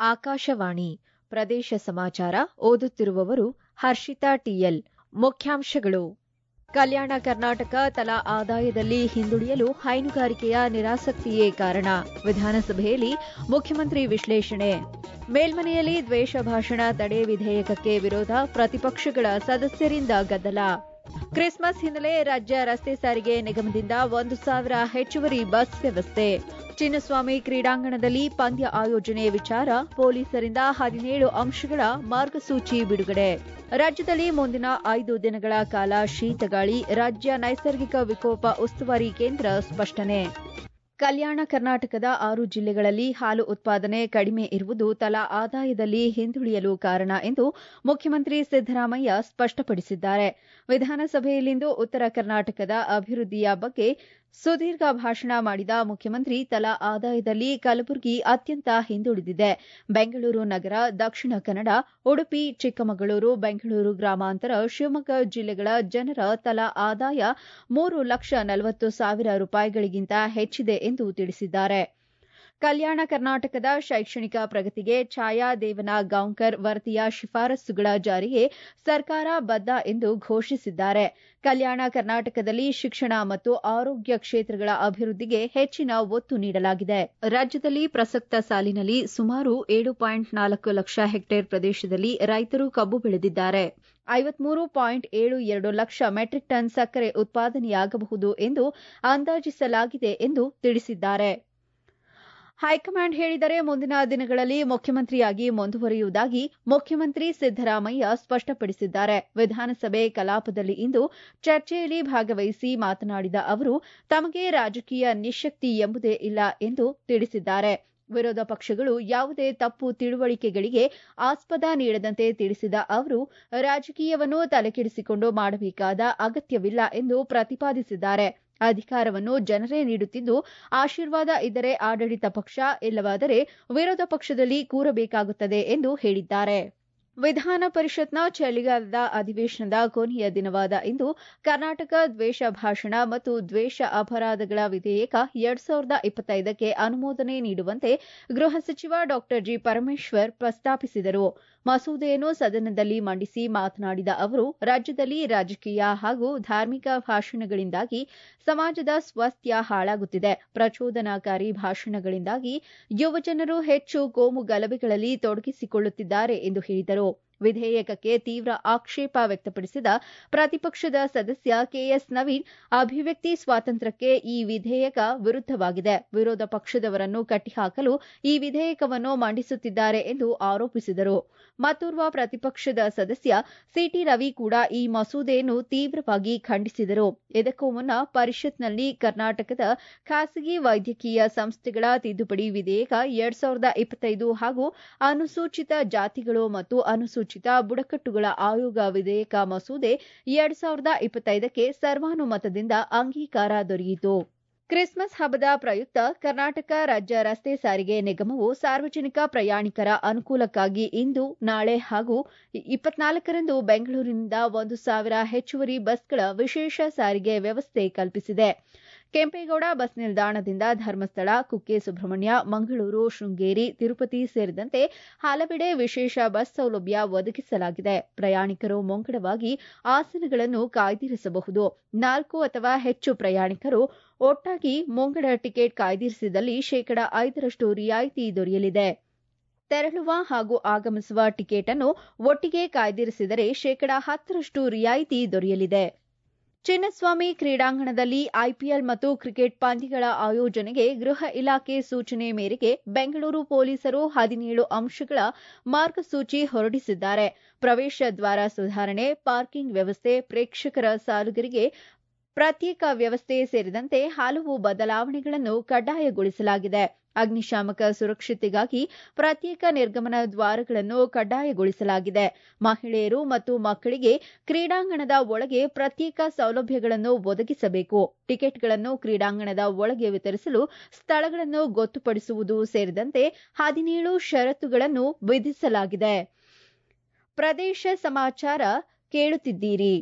ಆಕಾಶವಾಣಿ ಪ್ರದೇಶ ಸಮಾಚಾರ ಓದುತ್ತಿರುವವರು ಹರ್ಷಿತಾ ಟಿಎಲ್ ಮುಖ್ಯಾಂಶಗಳು ಕಲ್ಯಾಣ ಕರ್ನಾಟಕ ತಲಾ ಆದಾಯದಲ್ಲಿ ಹಿಂದುಳಿಯಲು ಹೈನುಗಾರಿಕೆಯ ನಿರಾಸಕ್ತಿಯೇ ಕಾರಣ ವಿಧಾನಸಭೆಯಲ್ಲಿ ಮುಖ್ಯಮಂತ್ರಿ ವಿಶ್ಲೇಷಣೆ ಮೇಲ್ಮನೆಯಲ್ಲಿ ದ್ವೇಷ ಭಾಷಣ ತಡೆ ವಿಧೇಯಕಕ್ಕೆ ವಿರೋಧ ಪ್ರತಿಪಕ್ಷಗಳ ಸದಸ್ಯರಿಂದ ಗದ್ದಲ ಕ್ರಿಸ್ಮಸ್ ಹಿನ್ನೆಲೆ ರಾಜ್ಯ ರಸ್ತೆ ಸಾರಿಗೆ ನಿಗಮದಿಂದ ಒಂದು ಸಾವಿರ ಹೆಚ್ಚುವರಿ ಬಸ್ ವ್ಯವಸ್ಥೆ ಚಿನ್ನಸ್ವಾಮಿ ಕ್ರೀಡಾಂಗಣದಲ್ಲಿ ಪಂದ್ಯ ಆಯೋಜನೆ ವಿಚಾರ ಪೊಲೀಸರಿಂದ ಹದಿನೇಳು ಅಂಶಗಳ ಮಾರ್ಗಸೂಚಿ ಬಿಡುಗಡೆ ರಾಜ್ಯದಲ್ಲಿ ಮುಂದಿನ ಐದು ದಿನಗಳ ಕಾಲ ಶೀತಗಾಳಿ ರಾಜ್ಯ ನೈಸರ್ಗಿಕ ವಿಕೋಪ ಉಸ್ತುವಾರಿ ಕೇಂದ್ರ ಸ್ಪಷ್ಟನೆ ಕಲ್ಯಾಣ ಕರ್ನಾಟಕದ ಆರು ಜಿಲ್ಲೆಗಳಲ್ಲಿ ಹಾಲು ಉತ್ಪಾದನೆ ಕಡಿಮೆ ಇರುವುದು ತಲಾ ಆದಾಯದಲ್ಲಿ ಹಿಂದುಳಿಯಲು ಕಾರಣ ಎಂದು ಮುಖ್ಯಮಂತ್ರಿ ಸಿದ್ದರಾಮಯ್ಯ ಸ್ಪಷ್ಟಪಡಿಸಿದ್ದಾರೆ ವಿಧಾನಸಭೆಯಲ್ಲಿಂದು ಉತ್ತರ ಕರ್ನಾಟಕದ ಅಭಿವೃದ್ಧಿಯ ಬಗ್ಗೆ ಸುದೀರ್ಘ ಭಾಷಣ ಮಾಡಿದ ಮುಖ್ಯಮಂತ್ರಿ ತಲಾ ಆದಾಯದಲ್ಲಿ ಕಲಬುರಗಿ ಅತ್ಯಂತ ಹಿಂದುಳಿದಿದೆ ಬೆಂಗಳೂರು ನಗರ ದಕ್ಷಿಣ ಕನ್ನಡ ಉಡುಪಿ ಚಿಕ್ಕಮಗಳೂರು ಬೆಂಗಳೂರು ಗ್ರಾಮಾಂತರ ಶಿವಮೊಗ್ಗ ಜಿಲ್ಲೆಗಳ ಜನರ ತಲಾ ಆದಾಯ ಮೂರು ಲಕ್ಷ ನಲವತ್ತು ಸಾವಿರ ರೂಪಾಯಿಗಳಿಗಿಂತ ಹೆಚ್ಚಿದೆ ಎಂದು ತಿಳಿಸಿದ್ದಾರೆ ಕಲ್ಯಾಣ ಕರ್ನಾಟಕದ ಶೈಕ್ಷಣಿಕ ಪ್ರಗತಿಗೆ ಛಾಯಾ ದೇವನ ಗಾಂವ್ಕರ್ ವರದಿಯ ಶಿಫಾರಸ್ಸುಗಳ ಜಾರಿಗೆ ಸರ್ಕಾರ ಬದ್ಧ ಎಂದು ಘೋಷಿಸಿದ್ದಾರೆ ಕಲ್ಯಾಣ ಕರ್ನಾಟಕದಲ್ಲಿ ಶಿಕ್ಷಣ ಮತ್ತು ಆರೋಗ್ಯ ಕ್ಷೇತ್ರಗಳ ಅಭಿವೃದ್ಧಿಗೆ ಹೆಚ್ಚಿನ ಒತ್ತು ನೀಡಲಾಗಿದೆ ರಾಜ್ಯದಲ್ಲಿ ಪ್ರಸಕ್ತ ಸಾಲಿನಲ್ಲಿ ಸುಮಾರು ಏಳು ಪಾಯಿಂಟ್ ನಾಲ್ಕು ಲಕ್ಷ ಹೆಕ್ಟೇರ್ ಪ್ರದೇಶದಲ್ಲಿ ರೈತರು ಕಬ್ಬು ಬೆಳೆದಿದ್ದಾರೆ ಐವತ್ಮೂರು ಪಾಯಿಂಟ್ ಏಳು ಎರಡು ಲಕ್ಷ ಮೆಟ್ರಿಕ್ ಟನ್ ಸಕ್ಕರೆ ಉತ್ಪಾದನೆಯಾಗಬಹುದು ಎಂದು ಅಂದಾಜಿಸಲಾಗಿದೆ ಎಂದು ತಿಳಿಸಿದ್ದಾರೆ ಹೈಕಮಾಂಡ್ ಹೇಳಿದರೆ ಮುಂದಿನ ದಿನಗಳಲ್ಲಿ ಮುಖ್ಯಮಂತ್ರಿಯಾಗಿ ಮುಂದುವರಿಯುವುದಾಗಿ ಮುಖ್ಯಮಂತ್ರಿ ಸಿದ್ದರಾಮಯ್ಯ ಸ್ಪಷ್ಟಪಡಿಸಿದ್ದಾರೆ ವಿಧಾನಸಭೆ ಕಲಾಪದಲ್ಲಿ ಇಂದು ಚರ್ಚೆಯಲ್ಲಿ ಭಾಗವಹಿಸಿ ಮಾತನಾಡಿದ ಅವರು ತಮಗೆ ರಾಜಕೀಯ ನಿಶಕ್ತಿ ಎಂಬುದೇ ಇಲ್ಲ ಎಂದು ತಿಳಿಸಿದ್ದಾರೆ ವಿರೋಧ ಪಕ್ಷಗಳು ಯಾವುದೇ ತಪ್ಪು ತಿಳುವಳಿಕೆಗಳಿಗೆ ಆಸ್ಪದ ನೀಡದಂತೆ ತಿಳಿಸಿದ ಅವರು ರಾಜಕೀಯವನ್ನು ತಲೆಕೆಡಿಸಿಕೊಂಡು ಮಾಡಬೇಕಾದ ಅಗತ್ಯವಿಲ್ಲ ಎಂದು ಪ್ರತಿಪಾದಿಸಿದ್ದಾರೆ ಅಧಿಕಾರವನ್ನು ಜನರೇ ನೀಡುತ್ತಿದ್ದು ಆಶೀರ್ವಾದ ಇದ್ದರೆ ಆಡಳಿತ ಪಕ್ಷ ಇಲ್ಲವಾದರೆ ವಿರೋಧ ಪಕ್ಷದಲ್ಲಿ ಕೂರಬೇಕಾಗುತ್ತದೆ ಎಂದು ಹೇಳಿದ್ದಾರೆ ವಿಧಾನ ಪರಿಷತ್ನ ಚಳಿಗಾಲದ ಅಧಿವೇಶನದ ಕೊನೆಯ ದಿನವಾದ ಇಂದು ಕರ್ನಾಟಕ ದ್ವೇಷ ಭಾಷಣ ಮತ್ತು ದ್ವೇಷ ಅಪರಾಧಗಳ ವಿಧೇಯಕ ಎರಡ್ ಸಾವಿರದ ಇಪ್ಪತ್ತೈದಕ್ಕೆ ಅನುಮೋದನೆ ನೀಡುವಂತೆ ಗೃಹ ಸಚಿವ ಡಾ ಜಿ ಪರಮೇಶ್ವರ್ ಪ್ರಸ್ತಾಪಿಸಿದರು ಮಸೂದೆಯನ್ನು ಸದನದಲ್ಲಿ ಮಂಡಿಸಿ ಮಾತನಾಡಿದ ಅವರು ರಾಜ್ಯದಲ್ಲಿ ರಾಜಕೀಯ ಹಾಗೂ ಧಾರ್ಮಿಕ ಭಾಷಣಗಳಿಂದಾಗಿ ಸಮಾಜದ ಸ್ವಾಸ್ಥ್ಯ ಹಾಳಾಗುತ್ತಿದೆ ಪ್ರಚೋದನಾಕಾರಿ ಭಾಷಣಗಳಿಂದಾಗಿ ಯುವಜನರು ಹೆಚ್ಚು ಕೋಮು ಗಲಭೆಗಳಲ್ಲಿ ತೊಡಗಿಸಿಕೊಳ್ಳುತ್ತಿದ್ದಾರೆ ಎಂದು ಹೇಳಿದರು ವಿಧೇಯಕಕ್ಕೆ ತೀವ್ರ ಆಕ್ಷೇಪ ವ್ಯಕ್ತಪಡಿಸಿದ ಪ್ರತಿಪಕ್ಷದ ಸದಸ್ಯ ಕೆಎಸ್ ನವೀನ್ ಅಭಿವ್ಯಕ್ತಿ ಸ್ವಾತಂತ್ರ್ಯಕ್ಕೆ ಈ ವಿಧೇಯಕ ವಿರುದ್ದವಾಗಿದೆ ವಿರೋಧ ಪಕ್ಷದವರನ್ನು ಕಟ್ಟಿಹಾಕಲು ಈ ವಿಧೇಯಕವನ್ನು ಮಂಡಿಸುತ್ತಿದ್ದಾರೆ ಎಂದು ಆರೋಪಿಸಿದರು ಮತ್ತೋರ್ವ ಪ್ರತಿಪಕ್ಷದ ಸದಸ್ಯ ಸಿಟಿ ರವಿ ಕೂಡ ಈ ಮಸೂದೆಯನ್ನು ತೀವ್ರವಾಗಿ ಖಂಡಿಸಿದರು ಇದಕ್ಕೂ ಮುನ್ನ ಪರಿಷತ್ನಲ್ಲಿ ಕರ್ನಾಟಕದ ಖಾಸಗಿ ವೈದ್ಯಕೀಯ ಸಂಸ್ಥೆಗಳ ತಿದ್ದುಪಡಿ ವಿಧೇಯಕ ಎರಡ್ ಸಾವಿರದ ಇಪ್ಪತ್ತೈದು ಹಾಗೂ ಅನುಸೂಚಿತ ಜಾತಿಗಳು ಮತ್ತು ಅನುಸೂಚಿತ ಬುಡಕಟ್ಟುಗಳ ಆಯೋಗ ವಿಧೇಯಕ ಮಸೂದೆ ಎರಡ್ ಸಾವಿರದ ಇಪ್ಪತ್ತೈದಕ್ಕೆ ಸರ್ವಾನುಮತದಿಂದ ಅಂಗೀಕಾರ ದೊರೆಯಿತು ಕ್ರಿಸ್ಮಸ್ ಹಬ್ಬದ ಪ್ರಯುಕ್ತ ಕರ್ನಾಟಕ ರಾಜ್ಯ ರಸ್ತೆ ಸಾರಿಗೆ ನಿಗಮವು ಸಾರ್ವಜನಿಕ ಪ್ರಯಾಣಿಕರ ಅನುಕೂಲಕ್ಕಾಗಿ ಇಂದು ನಾಳೆ ಹಾಗೂ ಇಪ್ಪತ್ನಾಲ್ಕರಂದು ಬೆಂಗಳೂರಿನಿಂದ ಒಂದು ಸಾವಿರ ಹೆಚ್ಚುವರಿ ಬಸ್ಗಳ ವಿಶೇಷ ಸಾರಿಗೆ ವ್ಯವಸ್ಥೆ ಕಲ್ಪಿಸಿದೆ ಕೆಂಪೇಗೌಡ ಬಸ್ ನಿಲ್ದಾಣದಿಂದ ಧರ್ಮಸ್ಥಳ ಕುಕ್ಕೆ ಸುಬ್ರಹ್ಮಣ್ಯ ಮಂಗಳೂರು ಶೃಂಗೇರಿ ತಿರುಪತಿ ಸೇರಿದಂತೆ ಹಲವೆಡೆ ವಿಶೇಷ ಬಸ್ ಸೌಲಭ್ಯ ಒದಗಿಸಲಾಗಿದೆ ಪ್ರಯಾಣಿಕರು ಮುಂಗಡವಾಗಿ ಆಸನಗಳನ್ನು ಕಾಯ್ದಿರಿಸಬಹುದು ನಾಲ್ಕು ಅಥವಾ ಹೆಚ್ಚು ಪ್ರಯಾಣಿಕರು ಒಟ್ಟಾಗಿ ಮುಂಗಡ ಟಿಕೆಟ್ ಕಾಯ್ದಿರಿಸಿದಲ್ಲಿ ಶೇಕಡ ಐದರಷ್ಟು ರಿಯಾಯಿತಿ ದೊರೆಯಲಿದೆ ತೆರಳುವ ಹಾಗೂ ಆಗಮಿಸುವ ಟಿಕೆಟ್ ಅನ್ನು ಒಟ್ಟಿಗೆ ಕಾಯ್ದಿರಿಸಿದರೆ ಶೇಕಡ ಹತ್ತರಷ್ಟು ರಿಯಾಯಿತಿ ದೊರೆಯಲಿದೆ ಚಿನ್ನಸ್ವಾಮಿ ಕ್ರೀಡಾಂಗಣದಲ್ಲಿ ಐಪಿಎಲ್ ಮತ್ತು ಕ್ರಿಕೆಟ್ ಪಂದ್ಯಗಳ ಆಯೋಜನೆಗೆ ಗೃಹ ಇಲಾಖೆ ಸೂಚನೆ ಮೇರೆಗೆ ಬೆಂಗಳೂರು ಪೊಲೀಸರು ಹದಿನೇಳು ಅಂಶಗಳ ಮಾರ್ಗಸೂಚಿ ಹೊರಡಿಸಿದ್ದಾರೆ ಪ್ರವೇಶ ದ್ವಾರ ಸುಧಾರಣೆ ಪಾರ್ಕಿಂಗ್ ವ್ಯವಸ್ಥೆ ಪ್ರೇಕ್ಷಕರ ಸಾಲುಗರಿಗೆ ಪ್ರತ್ಯೇಕ ವ್ಯವಸ್ಥೆ ಸೇರಿದಂತೆ ಹಲವು ಬದಲಾವಣೆಗಳನ್ನು ಕಡ್ಡಾಯಗೊಳಿಸಲಾಗಿದೆ ಅಗ್ನಿಶಾಮಕ ಸುರಕ್ಷತೆಗಾಗಿ ಪ್ರತ್ಯೇಕ ನಿರ್ಗಮನ ದ್ವಾರಗಳನ್ನು ಕಡ್ಡಾಯಗೊಳಿಸಲಾಗಿದೆ ಮಹಿಳೆಯರು ಮತ್ತು ಮಕ್ಕಳಿಗೆ ಕ್ರೀಡಾಂಗಣದ ಒಳಗೆ ಪ್ರತ್ಯೇಕ ಸೌಲಭ್ಯಗಳನ್ನು ಒದಗಿಸಬೇಕು ಟಿಕೆಟ್ಗಳನ್ನು ಕ್ರೀಡಾಂಗಣದ ಒಳಗೆ ವಿತರಿಸಲು ಸ್ಥಳಗಳನ್ನು ಗೊತ್ತುಪಡಿಸುವುದು ಸೇರಿದಂತೆ ಹದಿನೇಳು ಷರತ್ತುಗಳನ್ನು ವಿಧಿಸಲಾಗಿದೆ ಪ್ರದೇಶ ಸಮಾಚಾರ ಕೇಳುತ್ತಿದ್ದೀರಿ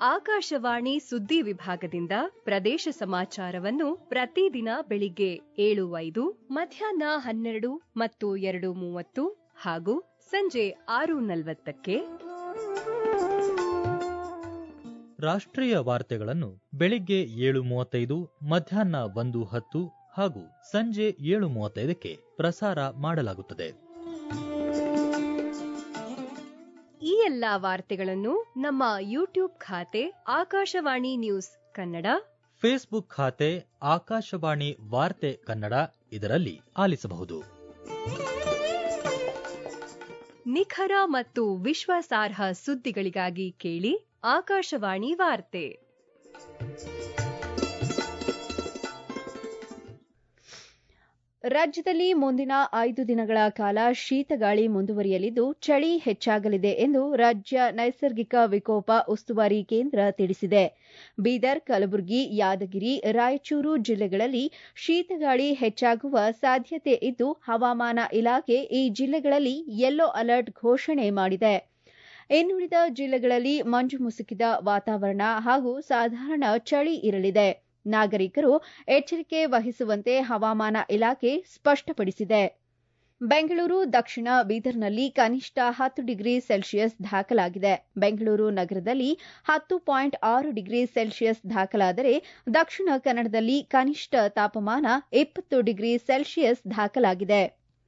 ಆಕಾಶವಾಣಿ ಸುದ್ದಿ ವಿಭಾಗದಿಂದ ಪ್ರದೇಶ ಸಮಾಚಾರವನ್ನು ಪ್ರತಿದಿನ ಬೆಳಿಗ್ಗೆ ಏಳು ಐದು ಮಧ್ಯಾಹ್ನ ಹನ್ನೆರಡು ಮತ್ತು ಎರಡು ಮೂವತ್ತು ಹಾಗೂ ಸಂಜೆ ಆರು ನಲವತ್ತಕ್ಕೆ ರಾಷ್ಟ್ರೀಯ ವಾರ್ತೆಗಳನ್ನು ಬೆಳಿಗ್ಗೆ ಏಳು ಮೂವತ್ತೈದು ಮಧ್ಯಾಹ್ನ ಒಂದು ಹತ್ತು ಹಾಗೂ ಸಂಜೆ ಏಳು ಮೂವತ್ತೈದಕ್ಕೆ ಪ್ರಸಾರ ಮಾಡಲಾಗುತ್ತದೆ ಈ ಎಲ್ಲಾ ವಾರ್ತೆಗಳನ್ನು ನಮ್ಮ ಯೂಟ್ಯೂಬ್ ಖಾತೆ ಆಕಾಶವಾಣಿ ನ್ಯೂಸ್ ಕನ್ನಡ ಫೇಸ್ಬುಕ್ ಖಾತೆ ಆಕಾಶವಾಣಿ ವಾರ್ತೆ ಕನ್ನಡ ಇದರಲ್ಲಿ ಆಲಿಸಬಹುದು ನಿಖರ ಮತ್ತು ವಿಶ್ವಾಸಾರ್ಹ ಸುದ್ದಿಗಳಿಗಾಗಿ ಕೇಳಿ ಆಕಾಶವಾಣಿ ವಾರ್ತೆ ರಾಜ್ಯದಲ್ಲಿ ಮುಂದಿನ ಐದು ದಿನಗಳ ಕಾಲ ಶೀತಗಾಳಿ ಮುಂದುವರಿಯಲಿದ್ದು ಚಳಿ ಹೆಚ್ಚಾಗಲಿದೆ ಎಂದು ರಾಜ್ಯ ನೈಸರ್ಗಿಕ ವಿಕೋಪ ಉಸ್ತುವಾರಿ ಕೇಂದ್ರ ತಿಳಿಸಿದೆ ಬೀದರ್ ಕಲಬುರಗಿ ಯಾದಗಿರಿ ರಾಯಚೂರು ಜಿಲ್ಲೆಗಳಲ್ಲಿ ಶೀತಗಾಳಿ ಹೆಚ್ಚಾಗುವ ಸಾಧ್ಯತೆ ಇದ್ದು ಹವಾಮಾನ ಇಲಾಖೆ ಈ ಜಿಲ್ಲೆಗಳಲ್ಲಿ ಯೆಲ್ಲೋ ಅಲರ್ಟ್ ಘೋಷಣೆ ಮಾಡಿದೆ ಇನ್ನುಳಿದ ಜಿಲ್ಲೆಗಳಲ್ಲಿ ಮಂಜು ಮುಸುಕಿದ ವಾತಾವರಣ ಹಾಗೂ ಸಾಧಾರಣ ಚಳಿ ಇರಲಿದೆ ನಾಗರಿಕರು ಎಚ್ಚರಿಕೆ ವಹಿಸುವಂತೆ ಹವಾಮಾನ ಇಲಾಖೆ ಸ್ಪಷ್ಟಪಡಿಸಿದೆ ಬೆಂಗಳೂರು ದಕ್ಷಿಣ ಬೀದರ್ನಲ್ಲಿ ಕನಿಷ್ಠ ಹತ್ತು ಡಿಗ್ರಿ ಸೆಲ್ಸಿಯಸ್ ದಾಖಲಾಗಿದೆ ಬೆಂಗಳೂರು ನಗರದಲ್ಲಿ ಹತ್ತು ಪಾಯಿಂಟ್ ಆರು ಡಿಗ್ರಿ ಸೆಲ್ಸಿಯಸ್ ದಾಖಲಾದರೆ ದಕ್ಷಿಣ ಕನ್ನಡದಲ್ಲಿ ಕನಿಷ್ಠ ತಾಪಮಾನ ಇಪ್ಪತ್ತು ಡಿಗ್ರಿ ಸೆಲ್ಸಿಯಸ್ ದಾಖಲಾಗಿದೆ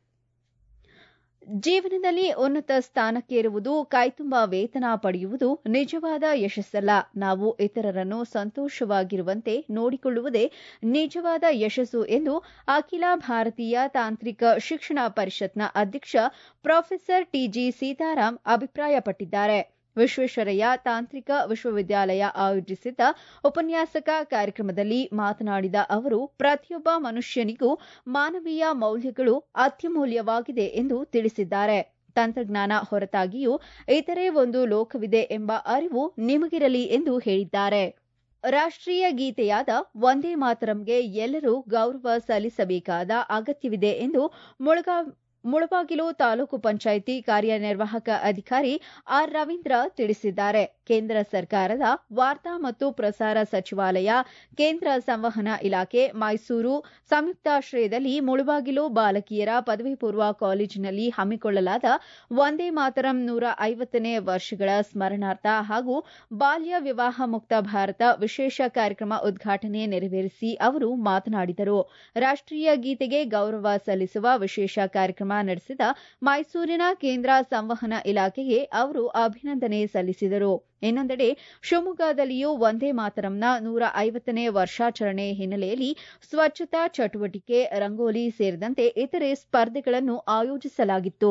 ಜೀವನದಲ್ಲಿ ಉನ್ನತ ಸ್ಥಾನಕ್ಕೇರುವುದು ಕೈತುಂಬ ವೇತನ ಪಡೆಯುವುದು ನಿಜವಾದ ಯಶಸ್ಸಲ್ಲ ನಾವು ಇತರರನ್ನು ಸಂತೋಷವಾಗಿರುವಂತೆ ನೋಡಿಕೊಳ್ಳುವುದೇ ನಿಜವಾದ ಯಶಸ್ಸು ಎಂದು ಅಖಿಲ ಭಾರತೀಯ ತಾಂತ್ರಿಕ ಶಿಕ್ಷಣ ಪರಿಷತ್ನ ಅಧ್ಯಕ್ಷ ಪ್ರೊಫೆಸರ್ ಟಿಜಿ ಸೀತಾರಾಂ ಅಭಿಪ್ರಾಯಪಟ್ಟಿದ್ದಾರೆ ವಿಶ್ವೇಶ್ವರಯ್ಯ ತಾಂತ್ರಿಕ ವಿಶ್ವವಿದ್ಯಾಲಯ ಆಯೋಜಿಸಿದ್ದ ಉಪನ್ಯಾಸಕ ಕಾರ್ಯಕ್ರಮದಲ್ಲಿ ಮಾತನಾಡಿದ ಅವರು ಪ್ರತಿಯೊಬ್ಬ ಮನುಷ್ಯನಿಗೂ ಮಾನವೀಯ ಮೌಲ್ಯಗಳು ಅತ್ಯಮೂಲ್ಯವಾಗಿದೆ ಎಂದು ತಿಳಿಸಿದ್ದಾರೆ ತಂತ್ರಜ್ಞಾನ ಹೊರತಾಗಿಯೂ ಇತರೆ ಒಂದು ಲೋಕವಿದೆ ಎಂಬ ಅರಿವು ನಿಮಗಿರಲಿ ಎಂದು ಹೇಳಿದ್ದಾರೆ ರಾಷ್ಟ್ರೀಯ ಗೀತೆಯಾದ ವಂದೇ ಮಾತರಂಗೆ ಎಲ್ಲರೂ ಗೌರವ ಸಲ್ಲಿಸಬೇಕಾದ ಅಗತ್ಯವಿದೆ ಎಂದು ಮುಳಗಾ ಮುಳಬಾಗಿಲು ತಾಲೂಕು ಪಂಚಾಯಿತಿ ಕಾರ್ಯನಿರ್ವಾಹಕ ಅಧಿಕಾರಿ ಆರ್ ರವೀಂದ್ರ ತಿಳಿಸಿದ್ದಾರೆ ಕೇಂದ್ರ ಸರ್ಕಾರದ ವಾರ್ತಾ ಮತ್ತು ಪ್ರಸಾರ ಸಚಿವಾಲಯ ಕೇಂದ್ರ ಸಂವಹನ ಇಲಾಖೆ ಮೈಸೂರು ಸಂಯುಕ್ತಾಶ್ರಯದಲ್ಲಿ ಮುಳಬಾಗಿಲು ಬಾಲಕಿಯರ ಪದವಿ ಪೂರ್ವ ಕಾಲೇಜಿನಲ್ಲಿ ಹಮ್ಮಿಕೊಳ್ಳಲಾದ ವಂದೇ ಮಾತರಂ ನೂರ ಐವತ್ತನೇ ವರ್ಷಗಳ ಸ್ಮರಣಾರ್ಥ ಹಾಗೂ ಬಾಲ್ಯ ವಿವಾಹ ಮುಕ್ತ ಭಾರತ ವಿಶೇಷ ಕಾರ್ಯಕ್ರಮ ಉದ್ಘಾಟನೆ ನೆರವೇರಿಸಿ ಅವರು ಮಾತನಾಡಿದರು ರಾಷ್ಟ್ರೀಯ ಗೀತೆಗೆ ಗೌರವ ಸಲ್ಲಿಸುವ ವಿಶೇಷ ಕಾರ್ಯಕ್ರಮ ನಡೆಸಿದ ಮೈಸೂರಿನ ಕೇಂದ್ರ ಸಂವಹನ ಇಲಾಖೆಗೆ ಅವರು ಅಭಿನಂದನೆ ಸಲ್ಲಿಸಿದರು ಇನ್ನೊಂದೆಡೆ ಶಿವಮೊಗ್ಗದಲ್ಲಿಯೂ ವಂದೇ ಮಾತರಂನ ನೂರ ಐವತ್ತನೇ ವರ್ಷಾಚರಣೆ ಹಿನ್ನೆಲೆಯಲ್ಲಿ ಸ್ವಚ್ಛತಾ ಚಟುವಟಿಕೆ ರಂಗೋಲಿ ಸೇರಿದಂತೆ ಇತರೆ ಸ್ಪರ್ಧೆಗಳನ್ನು ಆಯೋಜಿಸಲಾಗಿತ್ತು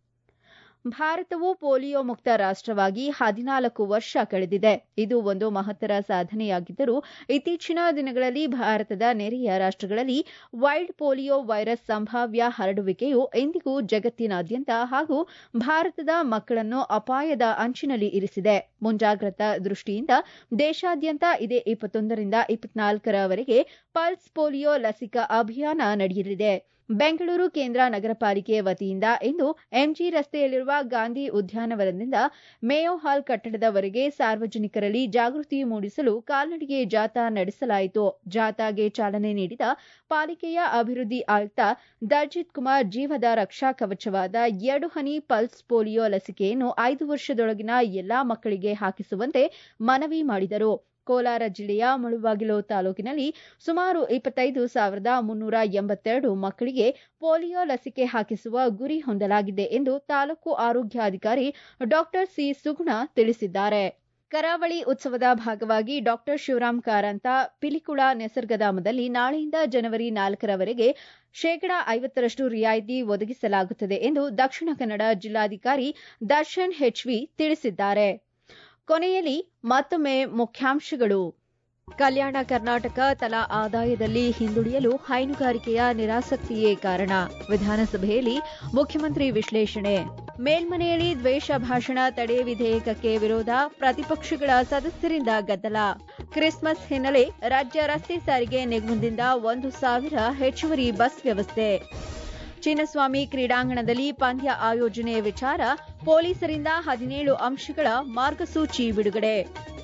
ಭಾರತವು ಪೋಲಿಯೋ ಮುಕ್ತ ರಾಷ್ಟವಾಗಿ ಹದಿನಾಲ್ಕು ವರ್ಷ ಕಳೆದಿದೆ ಇದು ಒಂದು ಮಹತ್ತರ ಸಾಧನೆಯಾಗಿದ್ದರೂ ಇತ್ತೀಚಿನ ದಿನಗಳಲ್ಲಿ ಭಾರತದ ನೆರೆಯ ರಾಷ್ಟಗಳಲ್ಲಿ ವೈಲ್ಡ್ ಪೋಲಿಯೋ ವೈರಸ್ ಸಂಭಾವ್ಯ ಹರಡುವಿಕೆಯು ಇಂದಿಗೂ ಜಗತ್ತಿನಾದ್ಯಂತ ಹಾಗೂ ಭಾರತದ ಮಕ್ಕಳನ್ನು ಅಪಾಯದ ಅಂಚಿನಲ್ಲಿ ಇರಿಸಿದೆ ಮುಂಜಾಗ್ರತಾ ದೃಷ್ಟಿಯಿಂದ ದೇಶಾದ್ಯಂತ ಇದೇ ಇಪ್ಪತ್ತೊಂದರಿಂದ ಇಪ್ಪತ್ನಾಲ್ಕರವರೆಗೆ ಪಲ್ಸ್ ಪೋಲಿಯೋ ಲಸಿಕಾ ಅಭಿಯಾನ ನಡೆಯಲಿದೆ ಬೆಂಗಳೂರು ಕೇಂದ್ರ ನಗರ ಪಾಲಿಕೆ ವತಿಯಿಂದ ಇಂದು ಎಂಜಿ ರಸ್ತೆಯಲ್ಲಿರುವ ಗಾಂಧಿ ಉದ್ಯಾನವನದಿಂದ ಮೇಯೋ ಹಾಲ್ ಕಟ್ಟಡದವರೆಗೆ ಸಾರ್ವಜನಿಕರಲ್ಲಿ ಜಾಗೃತಿ ಮೂಡಿಸಲು ಕಾಲ್ನಡಿಗೆ ಜಾಥಾ ನಡೆಸಲಾಯಿತು ಜಾಥಾಗೆ ಚಾಲನೆ ನೀಡಿದ ಪಾಲಿಕೆಯ ಅಭಿವೃದ್ಧಿ ಆಯುಕ್ತ ದರ್ಜಿತ್ ಕುಮಾರ್ ಜೀವದ ರಕ್ಷಾ ಕವಚವಾದ ಎರಡು ಹನಿ ಪಲ್ಸ್ ಪೋಲಿಯೋ ಲಸಿಕೆಯನ್ನು ಐದು ವರ್ಷದೊಳಗಿನ ಎಲ್ಲಾ ಮಕ್ಕಳಿಗೆ ಹಾಕಿಸುವಂತೆ ಮನವಿ ಮಾಡಿದರು ಕೋಲಾರ ಜಿಲ್ಲೆಯ ಮುಳುಬಾಗಿಲು ತಾಲೂಕಿನಲ್ಲಿ ಸುಮಾರು ಇಪ್ಪತ್ತೈದು ಸಾವಿರದ ಮುನ್ನೂರ ಎಂಬತ್ತೆರಡು ಮಕ್ಕಳಿಗೆ ಪೋಲಿಯೋ ಲಸಿಕೆ ಹಾಕಿಸುವ ಗುರಿ ಹೊಂದಲಾಗಿದೆ ಎಂದು ತಾಲೂಕು ಆರೋಗ್ಯಾಧಿಕಾರಿ ಡಾ ಸಿ ಸುಗುಣ ತಿಳಿಸಿದ್ದಾರೆ ಕರಾವಳಿ ಉತ್ಸವದ ಭಾಗವಾಗಿ ಡಾಕ್ಟರ್ ಶಿವರಾಮ್ ಕಾರಂತ ಪಿಲಿಕುಳ ನಿಸರ್ಗಧಾಮದಲ್ಲಿ ನಾಳೆಯಿಂದ ಜನವರಿ ನಾಲ್ಕರವರೆಗೆ ಶೇಕಡಾ ಐವತ್ತರಷ್ಟು ರಿಯಾಯಿತಿ ಒದಗಿಸಲಾಗುತ್ತದೆ ಎಂದು ದಕ್ಷಿಣ ಕನ್ನಡ ಜಿಲ್ಲಾಧಿಕಾರಿ ದರ್ಶನ್ ಹೆಚ್ವಿ ತಿಳಿಸಿದ್ದಾರೆ ಕೊನೆಯಲ್ಲಿ ಮತ್ತೊಮ್ಮೆ ಮುಖ್ಯಾಂಶಗಳು ಕಲ್ಯಾಣ ಕರ್ನಾಟಕ ತಲಾ ಆದಾಯದಲ್ಲಿ ಹಿಂದುಳಿಯಲು ಹೈನುಗಾರಿಕೆಯ ನಿರಾಸಕ್ತಿಯೇ ಕಾರಣ ವಿಧಾನಸಭೆಯಲ್ಲಿ ಮುಖ್ಯಮಂತ್ರಿ ವಿಶ್ಲೇಷಣೆ ಮೇಲ್ಮನೆಯಲ್ಲಿ ದ್ವೇಷ ಭಾಷಣ ತಡೆ ವಿಧೇಯಕಕ್ಕೆ ವಿರೋಧ ಪ್ರತಿಪಕ್ಷಗಳ ಸದಸ್ಯರಿಂದ ಗದ್ದಲ ಕ್ರಿಸ್ಮಸ್ ಹಿನ್ನೆಲೆ ರಾಜ್ಯ ರಸ್ತೆ ಸಾರಿಗೆ ನಿಗಮದಿಂದ ಒಂದು ಸಾವಿರ ಹೆಚ್ಚುವರಿ ಬಸ್ ವ್ಯವಸ್ಥೆ ಚಿನ್ನಸ್ವಾಮಿ ಕ್ರೀಡಾಂಗಣದಲ್ಲಿ ಪಂದ್ಯ ಆಯೋಜನೆ ವಿಚಾರ ಪೊಲೀಸರಿಂದ ಹದಿನೇಳು ಅಂಶಗಳ ಮಾರ್ಗಸೂಚಿ ಬಿಡುಗಡೆ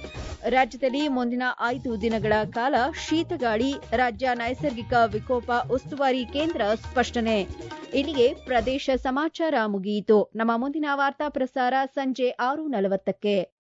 ರಾಜ್ಯದಲ್ಲಿ ಮುಂದಿನ ಐದು ದಿನಗಳ ಕಾಲ ಶೀತಗಾಳಿ ರಾಜ್ಯ ನೈಸರ್ಗಿಕ ವಿಕೋಪ ಉಸ್ತುವಾರಿ ಕೇಂದ್ರ ಸ್ಪಷ್ಟನೆ ಇಲ್ಲಿಗೆ ಪ್ರದೇಶ ಸಮಾಚಾರ ಮುಗಿಯಿತು ನಮ್ಮ ಮುಂದಿನ ವಾರ್ತಾ ಪ್ರಸಾರ ಸಂಜೆ ಆರು ನಲವತ್ತಕ್ಕೆ